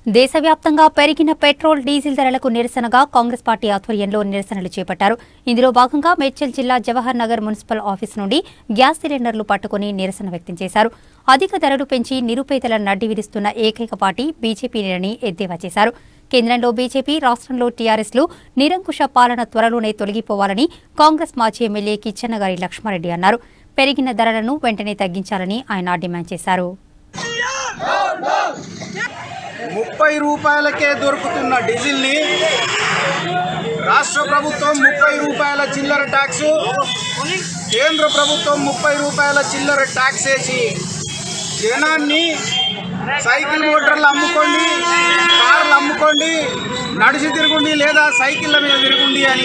దేశవ్యాప్తంగా పెరిగిన petrol diesel ధరలకు నిరసనగా కాంగ్రెస్ పార్టీ ఆధ్వర్యంలో నిరసనలు చేపట్టారు ఇందులో భాగంగా మేడ్చల్ జిల్లా జవహర్ నగర్ మున్సిపల్ ఆఫీస్ నుండి గ్యాస్ సిలిండర్లు పట్టుకుని నిరసన వ్యక్తం చేశారు అధిక ధరలు పెంచి నిరుపేదల నడ్డి విరుస్తున్న ఏకైక పార్టీ బీజేపీని ఎద్దేవా చేశారు కేంద్రంలో బీజేపీ రాష్ట్రంలో టీఆర్ఎస్లు నిరంకుశ పాలన త్వరలోనే తొలగిపోవాలని కాంగ్రెస్ మాజీ ఎమ్మెల్యే కిచ్చెన్నగారి లక్ష్మారెడ్డి అన్నారు పెరిగిన ధరలను వెంటనే తగ్గించాలని ఆయన డిమాండ్ చేశారు ముప్పై రూపాయలకే దొరుకుతున్న డీజిల్ని రాష్ట్ర ప్రభుత్వం ముప్పై రూపాయల చిల్లర ట్యాక్స్ కేంద్ర ప్రభుత్వం ముప్పై రూపాయల చిల్లర ట్యాక్స్ వేసి జనాన్ని సైకిల్ మోటార్లు అమ్ముకోండి కార్లు అమ్ముకోండి నడిచి తిరుగుండి లేదా సైకిళ్ళ మీద తిరుగుండి అని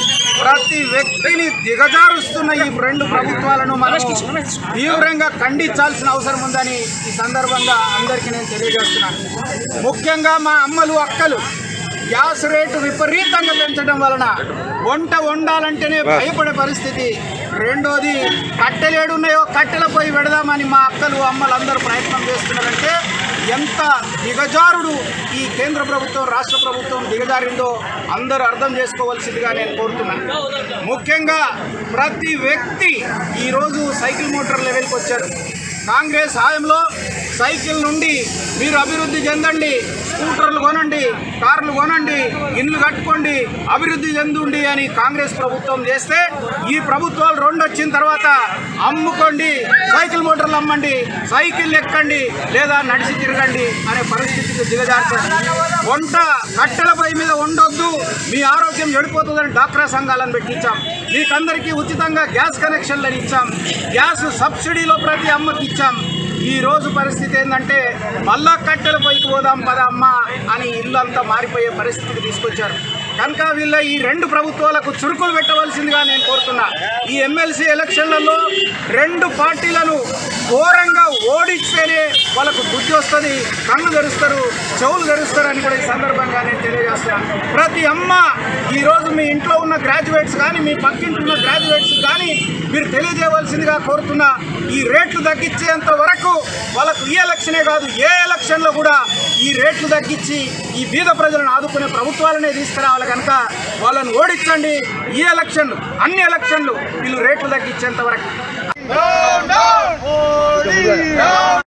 ప్రతి వ్యక్తిని దిగజారుస్తున్న ఈ రెండు ప్రభుత్వాలను మనం తీవ్రంగా ఖండించాల్సిన అవసరం ఉందని ఈ సందర్భంగా అందరికీ నేను తెలియజేస్తున్నాను ముఖ్యంగా మా అమ్మలు అక్కలు గ్యాస్ రేటు విపరీతంగా పెంచడం వలన వంట వండాలంటేనే భయపడే పరిస్థితి రెండోది కట్టెలు ఏడున్నాయో కట్టెల పోయి పెడదామని మా అక్కలు అమ్మలు అందరూ ప్రయత్నం చేస్తున్నారంటే ఎంత దిగజారుడు ఈ కేంద్ర ప్రభుత్వం రాష్ట్ర ప్రభుత్వం దిగజారిందో అందరూ అర్థం చేసుకోవాల్సిందిగా నేను కోరుతున్నాను ముఖ్యంగా ప్రతి వ్యక్తి ఈరోజు సైకిల్ మోటార్ లెవెల్కి వచ్చారు కాంగ్రెస్ హాయంలో సైకిల్ నుండి మీరు అభివృద్ధి చెందండి స్కూటర్లు కొనండి కార్లు కొనండి ఇండ్లు కట్టుకోండి అభివృద్ధి చెందుండి అని కాంగ్రెస్ ప్రభుత్వం చేస్తే ఈ ప్రభుత్వాలు రెండు వచ్చిన తర్వాత అమ్ముకోండి సైకిల్ మోటార్లు అమ్మండి సైకిల్ ఎక్కండి లేదా నడిచి తిరగండి అనే పరిస్థితికి దిగజార్చారు వంట కట్టెల పొయ్యి మీద ఉండొద్దు మీ ఆరోగ్యం చెడిపోతుందని డాక్టర్ సంఘాలను పెట్టించాం మీకందరికీ ఉచితంగా గ్యాస్ కనెక్షన్లను ఇచ్చాం గ్యాస్ సబ్సిడీలో ప్రతి అమ్మకి ఇచ్చాం ఈ రోజు పరిస్థితి ఏంటంటే మళ్ళా కట్టెల పైకి పోదాం పద అమ్మ అని ఇల్లు అంతా మారిపోయే పరిస్థితికి తీసుకొచ్చారు కనుక వీళ్ళ ఈ రెండు ప్రభుత్వాలకు చురుకులు పెట్టవలసిందిగా నేను కోరుతున్నా ఈ ఎమ్మెల్సీ ఎలక్షన్లలో రెండు పార్టీలను ఘోరంగా ఓడిస్తేనే వాళ్ళకు బుద్ధి వస్తుంది కళ్ళు తెరుస్తారు చెవులు తెరుస్తారు అని కూడా ఈ సందర్భంగా నేను తెలియజేస్తున్నాను ప్రతి అమ్మ ఈరోజు మీ ఇంట్లో ఉన్న గ్రాడ్యుయేట్స్ కానీ మీ పక్కింటి ఉన్న గ్రాడ్యుయేట్స్ కానీ మీరు తెలియజేయవలసిందిగా కోరుతున్నా ఈ రేట్లు తగ్గించేంత వరకు వాళ్ళకు ఈ ఎలక్షనే కాదు ఏ ఎలక్షన్లో కూడా ఈ రేట్లు తగ్గించి ఈ బీద ప్రజలను ఆదుకునే ప్రభుత్వాలనే తీసుకురావాలి కనుక వాళ్ళని ఓడించండి ఈ ఎలక్షన్లు అన్ని ఎలక్షన్లు వీళ్ళు రేట్లు తగ్గించేంత వరకు